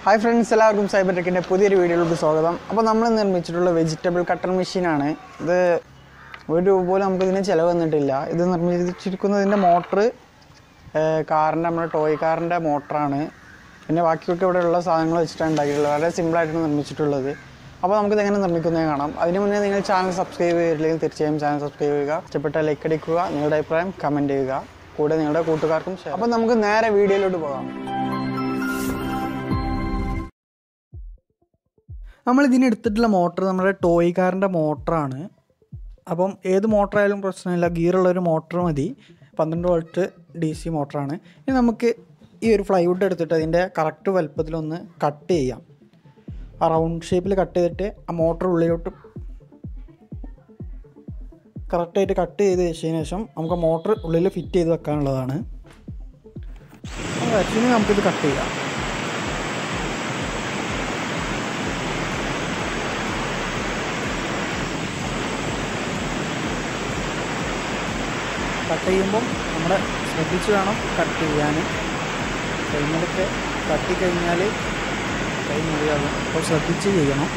hi friends എല്ലാവർക്കും cyber ടെക്കിൻ്റെ പുതിയൊരു വീഡിയോയിലേക്ക് സ്വാഗതം അപ്പോൾ നമ്മൾ നിർമ്മിച്ചിട്ടുള്ള വെജിറ്റബിൾ കട്ടർ മെഷീനാണ് ഇത് ഒരു രൂപ പോലും നമുക്കിതിന് ചിലവ് വന്നിട്ടില്ല ഇത് നിർമ്മിച്ചിരിക്കുന്നതിൻ്റെ മോട്ടർ കാറിൻ്റെ നമ്മുടെ ടോയ് കാറിൻ്റെ മോട്ടറാണ് പിന്നെ ബാക്കിയൊക്കെ ഇവിടെ ഉള്ള സാധനങ്ങൾ വെച്ചിട്ടാണ് ഉണ്ടാക്കിയിട്ടുള്ളത് വളരെ സിമ്പിളായിട്ടാണ് നിർമ്മിച്ചിട്ടുള്ളത് അപ്പോൾ നമുക്കിത് എങ്ങനെ നിർമ്മിക്കുന്നത് കാണാം അതിന് മുന്നേ നിങ്ങൾ ചാനൽ സബ്സ്ക്രൈബ് ചെയ്തില്ലെങ്കിൽ തീർച്ചയായും ചാനൽ സബ്സ്ക്രൈബ് ചെയ്യുക ഇഷ്ടപ്പെട്ട ലൈക്ക് അടിക്കുക നിങ്ങളുടെ അഭിപ്രായം കമൻറ്റ് ചെയ്യുക കൂടെ നിങ്ങളുടെ കൂട്ടുകാർക്കും ഷെയർ അപ്പോൾ നമുക്ക് നേരെ വീഡിയോയിലോട്ട് പോകാം നമ്മൾ ഇതിന് എടുത്തിട്ടുള്ള മോട്ടർ നമ്മുടെ ടോയ് കാറിൻ്റെ മോട്ടറാണ് അപ്പം ഏത് മോട്ടറായാലും പ്രശ്നമില്ല ഗിയറുള്ള ഒരു മോട്ടർ മതി പന്ത്രണ്ട് വോൾട്ട് ഡി സി മോട്ടറാണ് ഇനി നമുക്ക് ഈ ഒരു ഫ്ലൈവുഡ് എടുത്തിട്ട് അതിൻ്റെ കറക്റ്റ് വലുപ്പത്തിലൊന്ന് കട്ട് ചെയ്യാം ആ റൗണ്ട് ഷേപ്പിൽ കട്ട് ചെയ്തിട്ട് ആ മോട്ടർ ഉള്ളിലോട്ട് കറക്റ്റായിട്ട് കട്ട് ചെയ്ത് വെച്ചതിന് ശേഷം നമുക്ക് മോട്ടർ ഉള്ളിൽ ഫിറ്റ് ചെയ്ത് വെക്കാനുള്ളതാണ് ഇനി നമുക്കിത് കട്ട് ചെയ്യാം കട്ട് ചെയ്യുമ്പം നമ്മൾ ശ്രദ്ധിച്ച് വേണം കട്ട് ചെയ്യാൻ കൈമലൊക്കെ തട്ടി കഴിഞ്ഞാൽ കൈ മുറിയാകും അപ്പോൾ ശ്രദ്ധിച്ച് ചെയ്യണം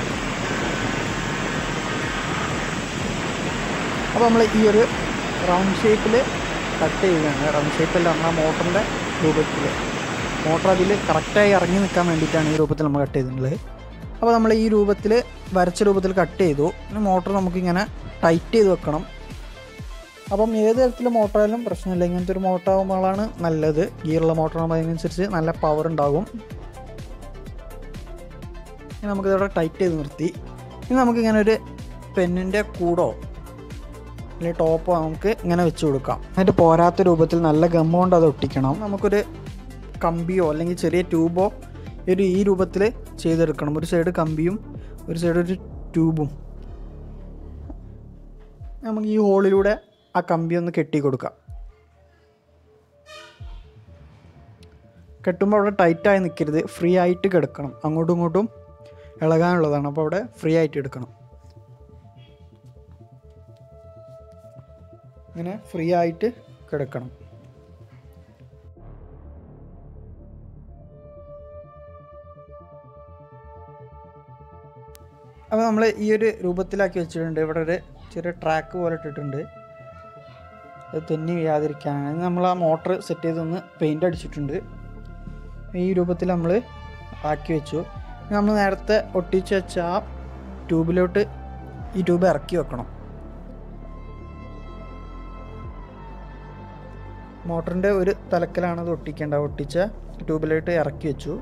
അപ്പോൾ നമ്മൾ ഈ ഒരു റൗണ്ട് ഷേപ്പിൽ കട്ട് ചെയ്യുകയാണ് റൗണ്ട് ഷേപ്പിൽ നമ്മളെ മോട്ടറിൻ്റെ രൂപത്തിൽ മോട്ടർ അതിൽ കറക്റ്റായി ഇറങ്ങി നിൽക്കാൻ വേണ്ടിയിട്ടാണ് ഈ രൂപത്തിൽ നമ്മൾ കട്ട് ചെയ്തിട്ടുള്ളത് അപ്പോൾ നമ്മൾ ഈ രൂപത്തിൽ വരച്ച രൂപത്തിൽ കട്ട് ചെയ്തു ഇനി മോട്ടർ നമുക്കിങ്ങനെ ടൈറ്റ് ചെയ്ത് വെക്കണം അപ്പം ഏത് തരത്തിലെ മോട്ടറായാലും പ്രശ്നമില്ല ഇങ്ങനത്തെ ഒരു മോട്ടർ ആകുമ്പോഴാണ് നല്ലത് ഗിയറുള്ള മോട്ടർ ആകുമ്പോൾ അതിനനുസരിച്ച് നല്ല പവർ ഉണ്ടാകും ഇനി നമുക്കിതവിടെ ടൈറ്റ് ചെയ്ത് നിർത്തി ഇനി നമുക്കിങ്ങനെ ഒരു പെന്നിൻ്റെ കൂടോ അല്ലെങ്കിൽ ടോപ്പോ നമുക്ക് ഇങ്ങനെ വെച്ച് കൊടുക്കാം എന്നിട്ട് പോരാത്ത രൂപത്തിൽ നല്ല ഗമ്മ കൊണ്ട് അത് ഒട്ടിക്കണം നമുക്കൊരു കമ്പിയോ അല്ലെങ്കിൽ ചെറിയ ട്യൂബോ ഒരു ഈ രൂപത്തിൽ ചെയ്തെടുക്കണം ഒരു സൈഡ് കമ്പിയും ഒരു സൈഡ് ഒരു ട്യൂബും നമുക്ക് ഈ ഹോളിലൂടെ ആ കമ്പി ഒന്ന് കെട്ടി കൊടുക്കാം കെട്ടുമ്പോൾ അവിടെ ടൈറ്റായി നിൽക്കരുത് ഫ്രീ ആയിട്ട് കിടക്കണം അങ്ങോട്ടും ഇങ്ങോട്ടും ഇളകാനുള്ളതാണ് അപ്പോൾ അവിടെ ഫ്രീ ആയിട്ട് എടുക്കണം ഇങ്ങനെ ഫ്രീ ആയിട്ട് കിടക്കണം അപ്പോൾ നമ്മൾ ഈ ഒരു രൂപത്തിലാക്കി വെച്ചിട്ടുണ്ട് ഇവിടെ ഒരു ചെറിയ ട്രാക്ക് പോലെ ഇട്ടിട്ടുണ്ട് അത് തെന്നി വീഴാതിരിക്കാനാണ് നമ്മൾ ആ മോട്ടർ സെറ്റ് ചെയ്തൊന്ന് പെയിൻ്റ് അടിച്ചിട്ടുണ്ട് ഈ രൂപത്തിൽ നമ്മൾ ആക്കി വെച്ചു നമ്മൾ നേരത്തെ ഒട്ടിച്ച് വെച്ച ആ ട്യൂബിലോട്ട് ഈ ട്യൂബ് ഇറക്കി വെക്കണം മോട്ടറിൻ്റെ ഒരു തലക്കലാണ് അത് ഒട്ടിക്കേണ്ടത് ഒട്ടിച്ച ട്യൂബിലോട്ട് ഇറക്കി വെച്ചു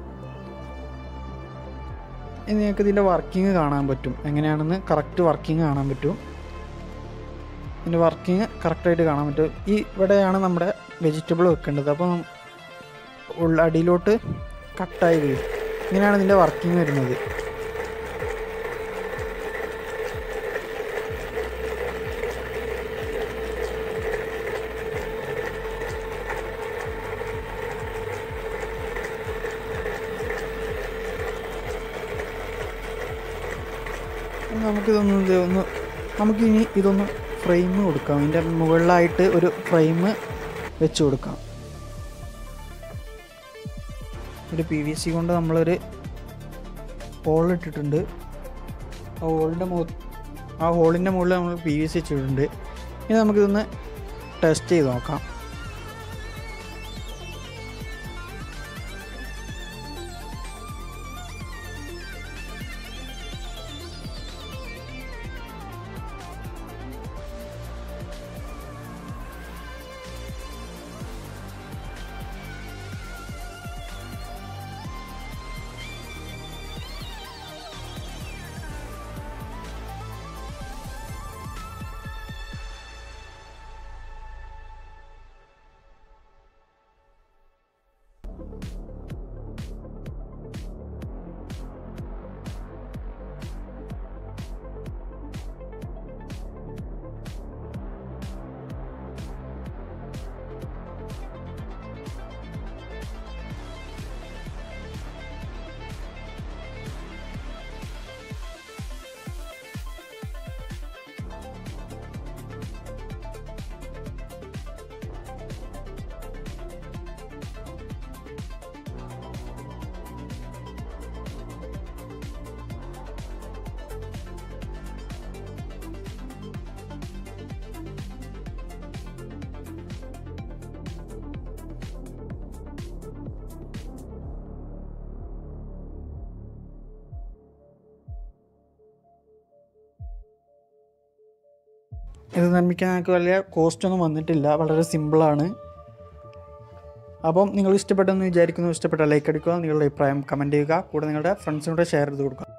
ഇനി നിങ്ങൾക്ക് ഇതിൻ്റെ വർക്കിംഗ് കാണാൻ പറ്റും എങ്ങനെയാണെന്ന് കറക്റ്റ് വർക്കിംഗ് കാണാൻ പറ്റും ഇതിൻ്റെ വർക്കിംഗ് കറക്റ്റായിട്ട് കാണാൻ പറ്റും ഈ ഇവിടെയാണ് നമ്മുടെ വെജിറ്റബിൾ വെക്കേണ്ടത് അപ്പം ഉള്ള അടിയിലോട്ട് കട്ടായി വീഴും ഇങ്ങനെയാണ് ഇതിൻ്റെ വർക്കിംഗ് വരുന്നത് നമുക്കിതൊന്ന് ഇത് ഒന്ന് നമുക്കിനി ഇതൊന്ന് ഫ്രെയിം കൊടുക്കാം അതിൻ്റെ മുകളിലായിട്ട് ഒരു ഫ്രെയിം വെച്ച് കൊടുക്കാം ഒരു പി വി സി കൊണ്ട് നമ്മളൊരു ഹോൾ ഇട്ടിട്ടുണ്ട് ആ ഹോളിൻ്റെ മു ആ ഹോളിൻ്റെ മുകളിൽ നമ്മൾ പി വി സി വെച്ചിട്ടുണ്ട് ഇനി നമുക്കിതൊന്ന് ടെസ്റ്റ് ചെയ്ത് നോക്കാം ഇത് നിർമ്മിക്കാൻ ഞങ്ങൾക്ക് വലിയ കോസ്റ്റ് ഒന്നും വന്നിട്ടില്ല വളരെ സിമ്പിളാണ് അപ്പം നിങ്ങൾ ഇഷ്ടപ്പെട്ടെന്ന് വിചാരിക്കുന്നു ഇഷ്ടപ്പെട്ട ലൈക്ക് അടിക്കുക നിങ്ങളുടെ അഭിപ്രായം കമൻറ്റ് ചെയ്യുക കൂടെ നിങ്ങളുടെ ഫ്രണ്ട്സിനോട് ഷെയർ ചെയ്ത് കൊടുക്കുക